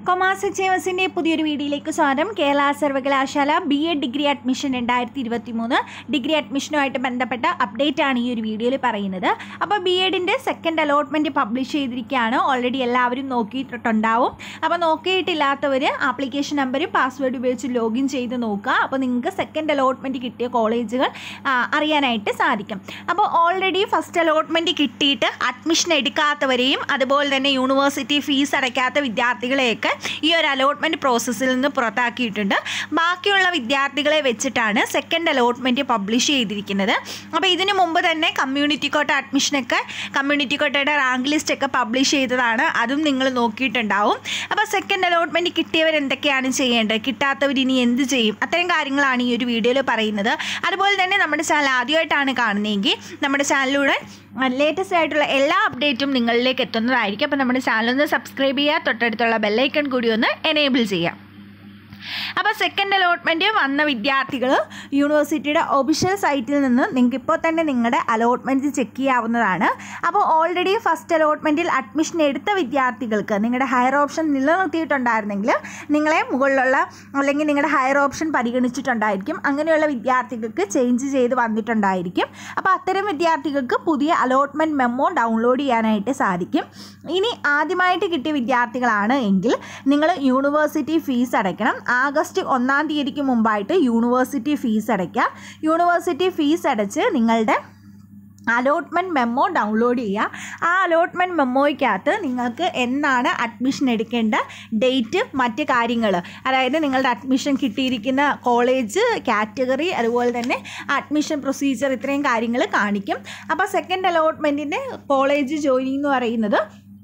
കൊമാസ് H എസിൻ്റെ പുതിയൊരു വീഡിയോയിലേക്ക് സ്വാഗതം കേരള സർവകലാശാല ബി എഡ് ഡിഗ്രി അഡ്മിഷൻ രണ്ടായിരത്തി ഇരുപത്തി മൂന്ന് ഡിഗ്രി അഡ്മിഷനുമായിട്ട് ബന്ധപ്പെട്ട അപ്ഡേറ്റ് ആണ് ഈ ഒരു വീഡിയോയിൽ പറയുന്നത് അപ്പോൾ ബി എഡിൻ്റെ സെക്കൻഡ് അലോട്ട്മെൻറ്റ് പബ്ലിഷ് ചെയ്തിരിക്കുകയാണ് ഓൾറെഡി എല്ലാവരും നോക്കിയിട്ടുണ്ടാവും അപ്പോൾ നോക്കിയിട്ടില്ലാത്തവർ ആപ്ലിക്കേഷൻ നമ്പരും പാസ്വേഡ് ഉപയോഗിച്ച് ലോഗിൻ ചെയ്ത് നോക്കുക അപ്പോൾ നിങ്ങൾക്ക് സെക്കൻഡ് അലോട്ട്മെൻറ്റ് കിട്ടിയ കോളേജുകൾ ആ, അറിയാനായിട്ട് സാധിക്കും അപ്പോൾ ഓൾറെഡി ഫസ്റ്റ് അലോട്ട്മെൻറ്റ് കിട്ടിയിട്ട് അഡ്മിഷൻ എടുക്കാത്തവരെയും അതുപോലെ തന്നെ യൂണിവേഴ്സിറ്റി ഫീസ് അടയ്ക്കാത്ത വിദ്യാർത്ഥികളെയൊക്കെ ഈ ഒരു അലോട്ട്മെൻറ്റ് പ്രോസസ്സിൽ നിന്ന് പുറത്താക്കിയിട്ടുണ്ട് ബാക്കിയുള്ള വിദ്യാർത്ഥികളെ വെച്ചിട്ടാണ് സെക്കൻഡ് അലോട്ട്മെൻറ്റ് പബ്ലിഷ് ചെയ്തിരിക്കുന്നത് അപ്പോൾ ഇതിനു മുമ്പ് തന്നെ കമ്മ്യൂണിറ്റി കോട്ട അഡ്മിഷനൊക്കെ കമ്മ്യൂണിറ്റി കോട്ടയുടെ റാങ്ക് ലിസ്റ്റ് ഒക്കെ പബ്ലിഷ് ചെയ്തതാണ് അതും നിങ്ങൾ നോക്കിയിട്ടുണ്ടാവും അപ്പോൾ സെക്കൻഡ് അലോട്ട്മെൻറ്റ് കിട്ടിയവർ എന്തൊക്കെയാണ് ചെയ്യേണ്ടത് കിട്ടാത്തവർ ഇനി എന്ത് ചെയ്യും അത്തരം കാര്യങ്ങളാണ് ഈ ഒരു വീഡിയോയിൽ പറയുന്നത് അതുപോലെ തന്നെ നമ്മുടെ ചാനൽ ആദ്യമായിട്ടാണ് കാണുന്നതെങ്കിൽ നമ്മുടെ ചാനലിലൂടെ ലേറ്റസ്റ്റ് ആയിട്ടുള്ള എല്ലാ അപ്ഡേറ്റും നിങ്ങളിലേക്ക് എത്തുന്നതായിരിക്കും അപ്പോൾ നമ്മുടെ ചാനൽ ഒന്ന് സബ്സ്ക്രൈബ് ചെയ്യുക തൊട്ടടുത്തുള്ള ബെല്ലൈക്കൺ കൂടി ഒന്ന് എനേബിൾ ചെയ്യാം അപ്പോൾ സെക്കൻഡ് അലോട്ട്മെൻറ്റ് വന്ന വിദ്യാർത്ഥികൾ യൂണിവേഴ്സിറ്റിയുടെ ഒഫീഷ്യൽ സൈറ്റിൽ നിന്ന് നിങ്ങൾക്ക് ഇപ്പോൾ തന്നെ നിങ്ങളുടെ അലോട്ട്മെൻറ്റ് ചെക്ക് ചെയ്യാവുന്നതാണ് അപ്പോൾ ഓൾറെഡി ഫസ്റ്റ് അലോട്ട്മെൻറ്റിൽ അഡ്മിഷൻ എടുത്ത വിദ്യാർത്ഥികൾക്ക് നിങ്ങളുടെ ഹയർ ഓപ്ഷൻ നിലനിർത്തിയിട്ടുണ്ടായിരുന്നെങ്കിൽ നിങ്ങളെ മുകളിലുള്ള അല്ലെങ്കിൽ നിങ്ങളുടെ ഹയർ ഓപ്ഷൻ പരിഗണിച്ചിട്ടുണ്ടായിരിക്കും അങ്ങനെയുള്ള വിദ്യാർത്ഥികൾക്ക് ചേഞ്ച് ചെയ്ത് വന്നിട്ടുണ്ടായിരിക്കും അപ്പോൾ അത്തരം വിദ്യാർത്ഥികൾക്ക് പുതിയ അലോട്ട്മെൻറ്റ് മെമ്മോ ഡൗൺലോഡ് ചെയ്യാനായിട്ട് സാധിക്കും ഇനി ആദ്യമായിട്ട് കിട്ടിയ വിദ്യാർത്ഥികളാണ് എങ്കിൽ നിങ്ങൾ യൂണിവേഴ്സിറ്റി ഫീസ് അടയ്ക്കണം ആഗസ്റ്റ് ഒന്നാം തീയതിക്ക് മുമ്പായിട്ട് യൂണിവേഴ്സിറ്റി ഫീസ് അടയ്ക്കുക യൂണിവേഴ്സിറ്റി ഫീസ് അടച്ച് നിങ്ങളുടെ അലോട്ട്മെൻറ്റ് മെമ്മോ ഡൗൺലോഡ് ചെയ്യുക ആ അലോട്ട്മെൻറ്റ് മെമ്മോയ്ക്കകത്ത് നിങ്ങൾക്ക് എന്നാണ് അഡ്മിഷൻ എടുക്കേണ്ട ഡേറ്റ് മറ്റ് കാര്യങ്ങൾ അതായത് നിങ്ങളുടെ അഡ്മിഷൻ കിട്ടിയിരിക്കുന്ന കോളേജ് കാറ്റഗറി അതുപോലെ തന്നെ അഡ്മിഷൻ പ്രൊസീജിയർ ഇത്രയും കാര്യങ്ങൾ കാണിക്കും അപ്പോൾ സെക്കൻഡ് അലോട്ട്മെൻറ്റിൻ്റെ കോളേജ് ജോയിനിങ് എന്ന് പറയുന്നത്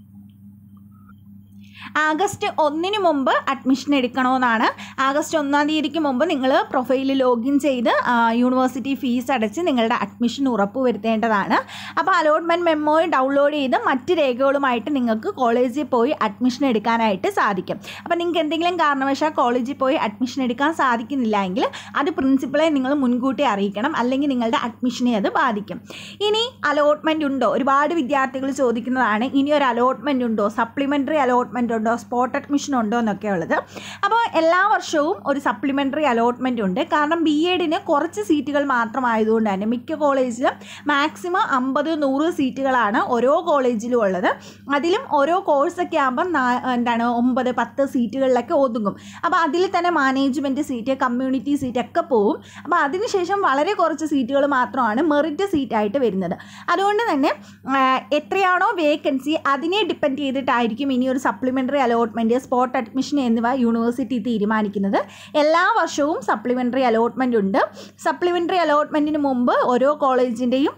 ആഗസ്റ്റ് ഒന്നിന് മുമ്പ് അഡ്മിഷൻ എടുക്കണമെന്നാണ് ആഗസ്റ്റ് ഒന്നാം തീയതിക്ക് മുമ്പ് നിങ്ങൾ പ്രൊഫൈൽ ലോഗിൻ ചെയ്ത് ആ, യൂണിവേഴ്സിറ്റി ഫീസ് അടച്ച് നിങ്ങളുടെ അഡ്മിഷൻ ഉറപ്പുവരുത്തേണ്ടതാണ് അപ്പോൾ അലോട്ട്മെൻറ്റ് മെമ്മോ ഡൗൺലോഡ് ചെയ്ത് മറ്റ് രേഖകളുമായിട്ട് നിങ്ങൾക്ക് കോളേജിൽ പോയി അഡ്മിഷൻ എടുക്കാനായിട്ട് സാധിക്കും അപ്പോൾ നിങ്ങൾക്ക് എന്തെങ്കിലും കാരണവശാൽ കോളേജിൽ പോയി അഡ്മിഷൻ എടുക്കാൻ സാധിക്കുന്നില്ല എങ്കിൽ അത് പ്രിൻസിപ്പളെ നിങ്ങൾ മുൻകൂട്ടി അറിയിക്കണം അല്ലെങ്കിൽ നിങ്ങളുടെ അഡ്മിഷനെ അത് ബാധിക്കും ഇനി അലോട്ട്മെൻറ്റ് ഉണ്ടോ ഒരുപാട് വിദ്യാർത്ഥികൾ ചോദിക്കുന്നതാണ് ഇനി ഒരു അലോട്ട്മെൻറ്റ് ഉണ്ടോ സപ്ലിമെൻ്ററി അലോട്ട്മെൻറ്റ് ഉണ്ടോ സ്പോട്ട് അഡ്മിഷൻ ഉണ്ടോ എന്നൊക്കെ ഉള്ളത് അപ്പോൾ എല്ലാ വർഷവും ഒരു സപ്ലിമെൻ്ററി അലോട്ട്മെൻറ്റ് ഉണ്ട് കാരണം ബി എഡിന് കുറച്ച് സീറ്റുകൾ മാത്രമായതുകൊണ്ട് തന്നെ മിക്ക കോളേജിലും മാക്സിമം അമ്പത് നൂറ് സീറ്റുകളാണ് ഓരോ കോളേജിലും ഉള്ളത് അതിലും ഓരോ കോഴ്സൊക്കെ ആകുമ്പം നാ- എന്താണ് ഒമ്പത് പത്ത് സീറ്റുകളിലൊക്കെ ഒതുങ്ങും അപ്പോൾ അതിൽ തന്നെ മാനേജ്മെൻറ്റ് സീറ്റ് കമ്മ്യൂണിറ്റി സീറ്റ് ഒക്കെ പോവും അപ്പോൾ അതിനുശേഷം വളരെ കുറച്ച് സീറ്റുകൾ മാത്രമാണ് മെറിറ്റ് സീറ്റായിട്ട് വരുന്നത് അതുകൊണ്ട് തന്നെ ആ, എത്രയാണോ വേക്കൻസി അതിനെ ഡിപ്പെൻഡ് ചെയ്തിട്ടായിരിക്കും ഇനി ഒരു സപ്ലിമെൻ്ററി അലോട്ട്മെൻറ്റ് സ്പോട്ട് അഡ്മിഷൻ എന്നിവ യൂണിവേഴ്സിറ്റി തീരുമാനിക്കുന്നത് എല്ലാ വർഷവും സപ്ലിമെൻ്ററി അലോട്ട്മെൻ്റ് ഉണ്ട് സപ്ലിമെൻ്ററി അലോട്ട്മെൻറ്റിന് മുമ്പ് ഓരോ കോളേജിൻ്റെയും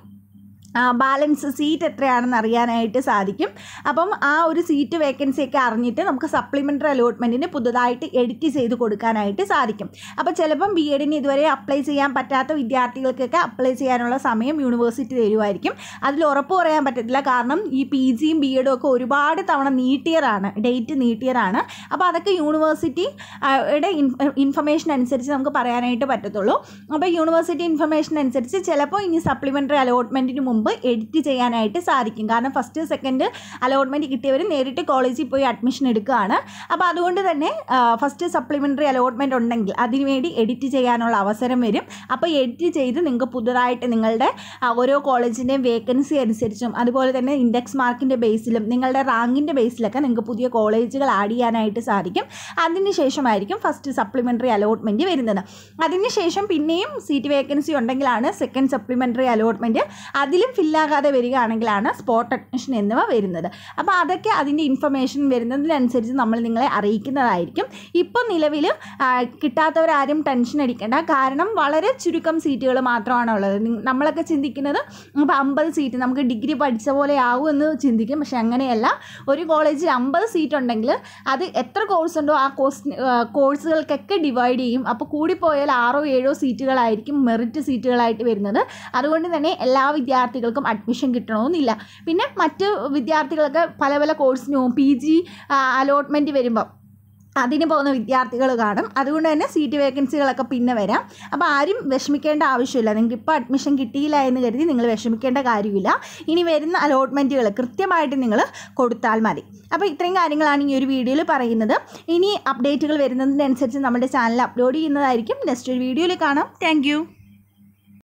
ബാലൻസ് സീറ്റ് എത്രയാണെന്ന് അറിയാനായിട്ട് സാധിക്കും അപ്പം ആ ഒരു സീറ്റ് വേക്കൻസി ഒക്കെ അറിഞ്ഞിട്ട് നമുക്ക് സപ്ലിമെൻ്ററി അലോട്ട്മെൻറ്റിന് പുതുതായിട്ട് എഡിറ്റ് ചെയ്ത് കൊടുക്കാനായിട്ട് സാധിക്കും അപ്പോൾ ചിലപ്പം ബി എഡിന് ഇതുവരെ അപ്ലൈ ചെയ്യാൻ പറ്റാത്ത വിദ്യാർത്ഥികൾക്കൊക്കെ അപ്ലൈ ചെയ്യാനുള്ള സമയം യൂണിവേഴ്സിറ്റി തരുമായിരിക്കും അതിൽ ഉറപ്പ് പറയാൻ പറ്റത്തില്ല കാരണം ഈ പി ജിയും ബി എഡും ഒക്കെ ഒരുപാട് തവണ നീട്ടിയതാണ് ഡേറ്റ് നീട്ടിയതാണ് അപ്പോൾ അതൊക്കെ യൂണിവേഴ്സിറ്റി ആ, യുടെ ഇൻഫർമേഷൻ അനുസരിച്ച് നമുക്ക് പറയാനായിട്ട് പറ്റത്തുള്ളൂ അപ്പോൾ യൂണിവേഴ്സിറ്റി ഇൻഫർമേഷൻ അനുസരിച്ച് ചിലപ്പോൾ ഇനി സപ്ലിമെൻ്ററി അലോട്ട്മെൻറ്റിന് മുമ്പ് എഡിറ്റ് ചെയ്യാനായിട്ട് സാധിക്കും കാരണം ഫസ്റ്റ് സെക്കൻഡ് അലോട്ട്മെൻറ്റ് കിട്ടിയവർ നേരിട്ട് കോളേജിൽ പോയി അഡ്മിഷൻ എടുക്കുകയാണ് അപ്പോൾ അതുകൊണ്ട് തന്നെ ഫസ്റ്റ് സപ്ലിമെൻ്ററി അലോട്ട്മെൻറ്റ് ഉണ്ടെങ്കിൽ അതിനുവേണ്ടി എഡിറ്റ് ചെയ്യാനുള്ള അവസരം വരും അപ്പോൾ എഡിറ്റ് ചെയ്ത് നിങ്ങൾക്ക് പുതുതായിട്ട് നിങ്ങളുടെ ആ, ഓരോ കോളേജിൻ്റെയും വേക്കൻസി അനുസരിച്ചും അതുപോലെ തന്നെ ഇൻഡെക്സ് മാർക്കിൻ്റെ ബേസിലും നിങ്ങളുടെ റാങ്കിൻ്റെ ബേസിലൊക്കെ നിങ്ങൾക്ക് പുതിയ കോളേജുകൾ ആഡ് ചെയ്യാനായിട്ട് സാധിക്കും അതിനുശേഷമായിരിക്കും ഫസ്റ്റ് സപ്ലിമെൻ്ററി അലോട്ട്മെൻറ്റ് വരുന്നത് അതിനുശേഷം പിന്നെയും സീറ്റ് വേക്കൻസി ഉണ്ടെങ്കിലാണ് സെക്കൻഡ് സപ്ലിമെൻ്ററി അലോട്ട്മെൻറ്റ് അതിലും ഫില്ലാകാതെ വരികയാണെങ്കിലാണ് സ്പോട്ട് അഡ്മിഷൻ എന്നിവ വരുന്നത് അപ്പോൾ അതൊക്കെ അതിൻ്റെ ഇൻഫർമേഷൻ വരുന്നതിനനുസരിച്ച് നമ്മൾ നിങ്ങളെ അറിയിക്കുന്നതായിരിക്കും ഇപ്പം നിലവിൽ കിട്ടാത്തവരാരും ടെൻഷൻ അടിക്കേണ്ട കാരണം വളരെ ചുരുക്കം സീറ്റുകൾ മാത്രമാണ് ഉള്ളത് നി- നമ്മളൊക്കെ ചിന്തിക്കുന്നത് ഇപ്പോൾ അമ്പത് സീറ്റ് നമുക്ക് ഡിഗ്രി പഠിച്ച പോലെ ആവും എന്ന് ചിന്തിക്കും പക്ഷെ അങ്ങനെയല്ല ഒരു കോളേജിൽ അമ്പത് സീറ്റ് ഉണ്ടെങ്കിൽ അത് എത്ര കോഴ്സ് ഉണ്ടോ ആ കോഴ്സ് കോഴ്സുകൾക്കൊക്കെ ഡിവൈഡ് ചെയ്യും അപ്പോൾ കൂടിപ്പോയാൽ ആറോ ഏഴോ സീറ്റുകളായിരിക്കും മെറിറ്റ് സീറ്റുകളായിട്ട് വരുന്നത് അതുകൊണ്ട് തന്നെ എല്ലാ വിദ്യാർത്ഥികൾക്കും അഡ്മിഷൻ കിട്ടണമെന്നില്ല പിന്നെ മറ്റ് വിദ്യാർത്ഥികളൊക്കെ പല പല കോഴ്സിനും പി ജി അലോട്ട്മെൻറ്റ് വരുമ്പോൾ അതിന് പോകുന്ന വിദ്യാർത്ഥികൾ കാണും അതുകൊണ്ട് തന്നെ സീറ്റ് വേക്കൻസികളൊക്കെ പിന്നെ വരാം അപ്പോൾ ആരും വിഷമിക്കേണ്ട ആവശ്യമില്ല നിങ്ങൾക്ക് ഇപ്പോൾ അഡ്മിഷൻ കിട്ടിയില്ല എന്ന് കരുതി നിങ്ങൾ വിഷമിക്കേണ്ട കാര്യമില്ല ഇനി വരുന്ന അലോട്ട്മെൻറ്റുകൾ കൃത്യമായിട്ട് നിങ്ങൾ കൊടുത്താൽ മതി അപ്പോൾ ഇത്രയും കാര്യങ്ങളാണ് ഈ ഒരു വീഡിയോയിൽ പറയുന്നത് ഇനി അപ്ഡേറ്റുകൾ വരുന്നതിനനുസരിച്ച് നമ്മുടെ ചാനൽ അപ്ലോഡ് ചെയ്യുന്നതായിരിക്കും നെക്സ്റ്റ് ഒരു വീഡിയോയിൽ കാണാം താങ്ക്